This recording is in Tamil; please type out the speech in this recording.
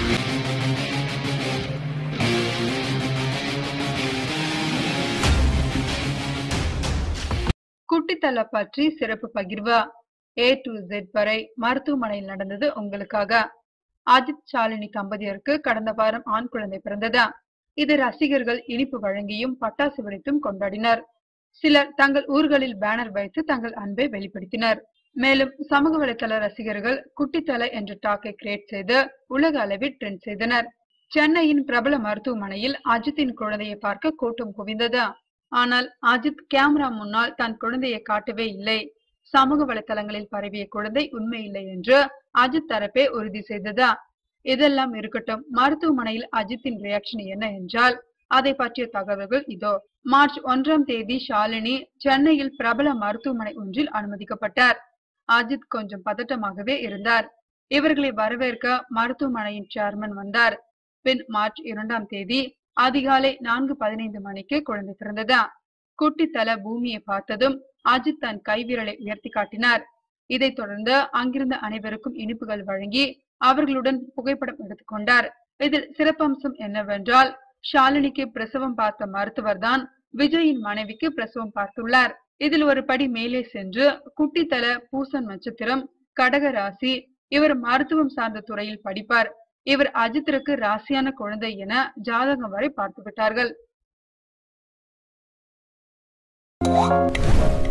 குட்டித்தலை பற்றி சிறப்பு பகிர்வு ஏ டு ஜெட் வரை மருத்துவமனையில் நடந்தது உங்களுக்காக அஜித் ஷாலினி தம்பதியருக்கு கடந்த வாரம் ஆண் குழந்தை பிறந்தது இது ரசிகர்கள் இனிப்பு வழங்கியும் பட்டாசு வெடித்தும் கொண்டாடினர் சிலர் தங்கள் ஊர்களில் பேனர் வைத்து தங்கள் அன்பை வெளிப்படுத்தினர் மேலும் சமூக வலைதள ரசிகர்கள் குட்டித்தலை என்ற டாக்கை கிரியேட் செய்து உலக அளவில் ட்ரெண்ட் செய்தனர் சென்னையின் பிரபல மருத்துவமனையில் அஜித்தின் குழந்தையை பார்க்க கூட்டம் குவிந்தது ஆனால் அஜித் கேமரா முன்னால் தன் குழந்தையை காட்டவே இல்லை சமூக வலைதளங்களில் பரவிய குழந்தை உண்மையில்லை என்று அஜித் தரப்பே உறுதி செய்தது இதெல்லாம் இருக்கட்டும் மருத்துவமனையில் அஜித்தின் ரியாக்ஷன் என்ன என்றால் அதை பற்றிய தகவல்கள் இதோ மார்ச் ஒன்றாம் தேதி ஷாலினி சென்னையில் பிரபல மருத்துவமனை ஒன்றில் அனுமதிக்கப்பட்டார் அஜித் கொஞ்சம் பதட்டமாகவே இருந்தார் இவர்களை வரவேற்க மருத்துவமனையின் சேர்மன் வந்தார் பின் மார்ச் இரண்டாம் தேதி அதிகாலை நான்கு பதினைந்து மணிக்கு குழந்தை பிறந்தது குட்டி தல பூமியை பார்த்ததும் அஜித் தன் கைவிரலை உயர்த்தி காட்டினார் இதைத் தொடர்ந்து அங்கிருந்த அனைவருக்கும் இனிப்புகள் வழங்கி அவர்களுடன் புகைப்படம் எடுத்துக்கொண்டார் இதில் சிறப்பம்சம் என்னவென்றால் ஷாலினிக்கு பிரசவம் பார்த்த மருத்துவர் தான் விஜயின் மனைவிக்கு பிரசவம் பார்த்துள்ளார் இதில் ஒரு படி மேலே சென்று குட்டித்தல பூசன் நட்சத்திரம் கடக ராசி இவர் மருத்துவம் சார்ந்த துறையில் படிப்பார் இவர் அஜித்திற்கு ராசியான குழந்தை என ஜாதகம் வரை பார்த்து விட்டார்கள்